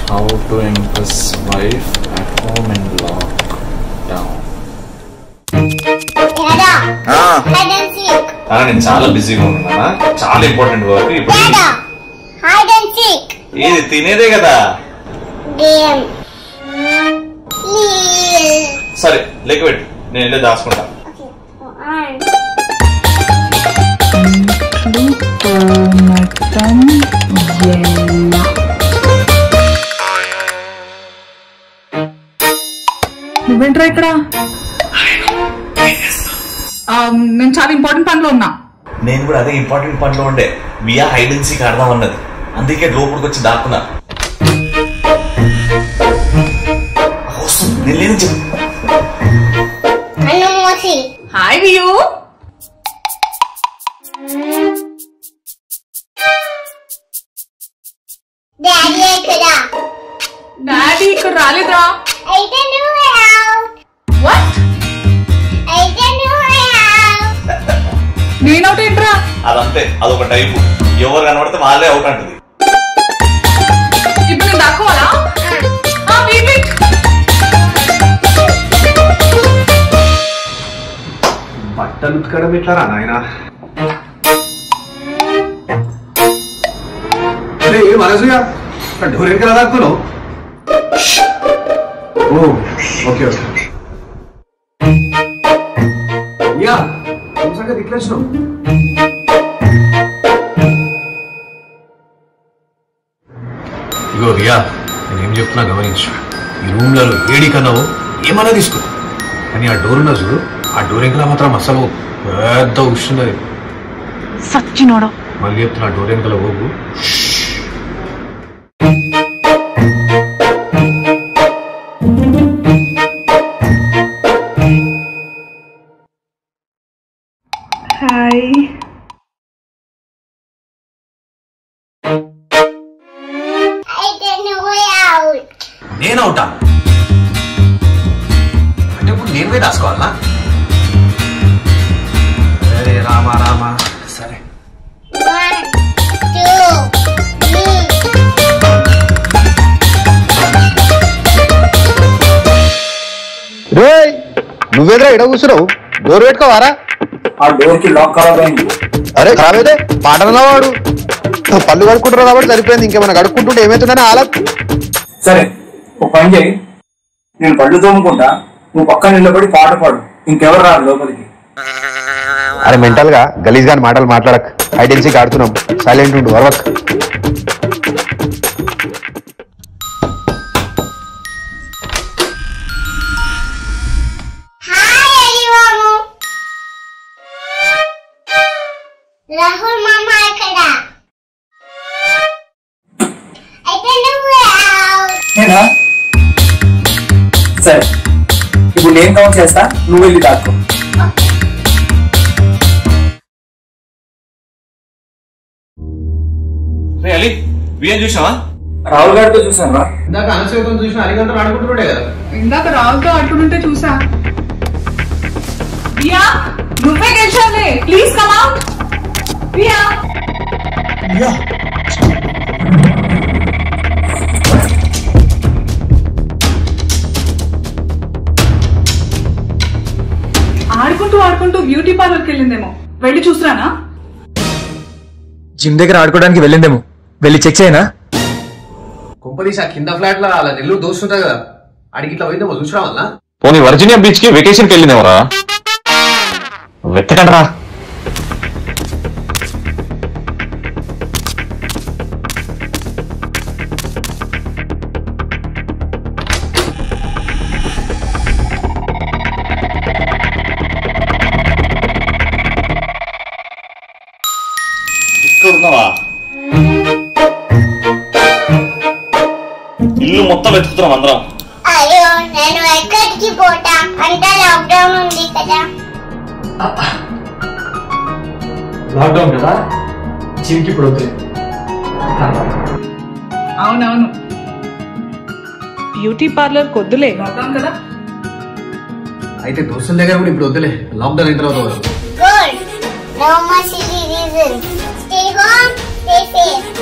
How to impress wife at home in lockdown. Dada, ఆ, hide and seek. ఆ, నేను చాలా బిజీగా ఉన్నానా చాలా ఇంపార్టెంట్ వర్క్ ఇప్పుడు Dada, hide and seek. ఇది తినేదే కదా Game. Please. సరే లెక్క పెట్టు నేను వెళ్ళి దాచుకుంటా Okay. One. మటన్ ఎల్ల నువ్వేంట్రా ఇక్కడ ఆ, నేను చాలా ఇంపార్టెంట్ పనిలో ఉన్నా నేను కూడా అదే ఇంపార్టెంట్ పనిలో ఉండే వియా హైడెన్సీ ఆడదాం అన్నది అందుకే లోపలికి వచ్చి దాక్కున్నా వస్తుంది నేను లేని చెప్పు Anu Mosi. హాయ్ వియూ Daddy ఎక్కడా? డాడీ ఇక్కడ రాలేదురా అయితే నువ్వు out. వాట్ అయితే నువ్వు out. నేనవుట్ ఏంట్రా అదంతే అదొక టైపు ఎవరు కనబడితే వాళ్ళే అవుట్ అంటది ఇప్పుడు నేను దాక్కోవాలా ఆ, wait, wait. బట్టలు ఉతకడం ఎట్లారా నాయన అరే మనసుగా డోర్ కదా దాక్కున్నావు ఓ ఓకే ఓకే యా సంగతి ఇట్లా వచ్చినావు ఇగో రియా నేనేం చెప్తున్నా గమనించు ఈ రూమ్లలో ఏడి కన్నావు ఏమన్నా తీసుకో కానీ ఆ డోర్ ఉన్న చూడు ఆ డోర్ ఇంకా మాత్రం అసలు పెద్ద ఉష్ణది సచ్చినోడు మళ్ళీ చెప్తున్నా డోర్ వెనకాల పోగు హాయ్ అయితే నువ్వు out. నేను అవుతా అంటే ఇప్పుడు నేను పోయి రాసుకోవాలా అరే రామా రామా సరే One, two, three. రే నువ్వేదిరా ఇడ కూర్చున్నావు డోర్ పెట్టుకోవారా ఆ డోర్ కి లాక్ ఖరాబ్ అయింది అరే ఖరాబైతే పాటనలా వాడు పళ్ళు కడుక్కుంటారు కాబట్టి సరిపోయింది ఇంకేమైనా కడుక్కుంటుంటే ఏమవుతుందని ఆలత్ సరే ఒక పని చేయి నేను పళ్ళు తోముకుంటా నువ్వు పక్కన నిలబడి పాట పాడు ఇంకెవరు రారు లోపలికి అరే మెంటల్ గా గలీజ్ గాని మాటలు మాట్లాడక్ ఐడెన్సీకి ఆడుతున్నాం సైలెంట్ ఉండు వరవక్ Hi everyone. రాహుల్ మామ ఎక్కడ అయితే నువ్వు out. నేనా సరే ఇప్పుడు నేను కౌంట్ చేస్తా నువ్వు వెళ్ళి దాక్కో రే అలీ వియా చూసావా రాహుల్ గారితో చూసాను రా ఇందాక అనసేపం చూసిన అరిగంటలు ఆడుకుంటుండే కదా ఇందాక రావుతో ఆడుకుంటుంటే చూసా ప్రియా నువ్వే గెలిచావులే ప్లీజ్ కమ్ అవుట్ ప్రియా ఆడుకుంటూ ఆడుకుంటూ బ్యూటీ పార్లర్కి వెళ్ళిందేమో వెళ్ళి చూసిరానా జిమ్ దగ్గర ఆడుకోవడానికి వెళ్ళిందేమో వెళ్ళి చెక్ చేయనా కుంపదీసి ఆ కింద ఫ్లాట్ లో అలా నెల్లూరు దోస్తుంటా కదా అడిగి ఇట్లా పోయిందేమో చూసరా వల్ల పోనీ వర్జీనియా బీచ్ కి వెకేషన్ కి వెళ్ళిందేమరా వెతకండి రా ఇక్కడ ఉన్నావా ఇల్లు మొత్తం వెతుకుతున్నాం అందరం అయ్యో నేను ఎక్కడికి పోతా అంతా లాక్డౌన్ ఉంది కదా లాక్డౌన్ కదా జిమ్ కి ఇప్పుడు వద్దులే అవునవును బ్యూటీ పార్లర్ కొద్దులే లాక్డౌన్ కదా అయితే దోస్తుల దగ్గర కూడా ఇప్పుడు వద్దులే లాక్డౌన్ అయిన తర్వాత పోదాం. Good no more silly reason stay home stay safe